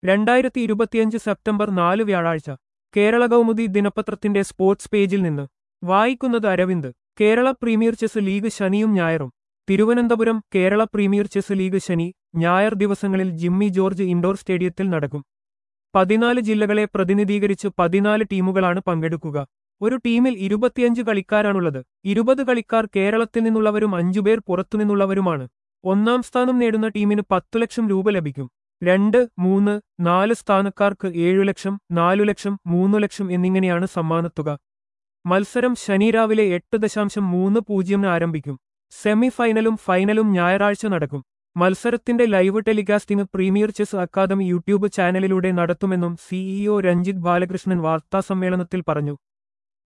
രണ്ടായിരത്തി ഇരുപത്തിയഞ്ച് സെപ്റ്റംബർ നാല് വ്യാഴാഴ്ച കേരള കൗമുദി ദിനപത്രത്തിന്റെ സ്പോർട്സ് പേജിൽ നിന്ന് വായിക്കുന്നത് Aravind Kerala premier chess league ശനിയും ഞായറും Thiruvananthapuram Kerala premier chess league ശനി ഞായർ ദിവസങ്ങളിൽ ജിമ്മി ജോർജ് ഇൻഡോർ സ്റ്റേഡിയത്തിൽ നടക്കും പതിനാല് ജില്ലകളെ പ്രതിനിധീകരിച്ച് പതിനാല് ടീമുകളാണ് പങ്കെടുക്കുക ഒരു ടീമിൽ ഇരുപത്തിയഞ്ച് കളിക്കാരാണുള്ളത് ഇരുപത് കളിക്കാർ കേരളത്തിൽ നിന്നുള്ളവരും അഞ്ചുപേർ പുറത്തുനിന്നുള്ളവരുമാണ് ഒന്നാം സ്ഥാനം നേടുന്ന ടീമിന് പത്തു ലക്ഷം രൂപ ലഭിക്കും രണ്ട് മൂന്ന് നാല് സ്ഥാനക്കാർക്ക് ഏഴു ലക്ഷം നാലു ലക്ഷം മൂന്നു ലക്ഷം എന്നിങ്ങനെയാണ് സമ്മാനത്തുക മത്സരം ശനി രാവിലെ എട്ട് ദശാംശം മൂന്ന് പൂജ്യമിന് ആരംഭിക്കും സെമി ഫൈനലും ഫൈനലും ഞായറാഴ്ച നടക്കും മത്സരത്തിന്റെ live telecasting premier chess academy YouTube ചാനലിലൂടെ നടത്തുമെന്നും സിഇഒ രഞ്ജിത് ബാലകൃഷ്ണൻ വാർത്താസമ്മേളനത്തിൽ പറഞ്ഞു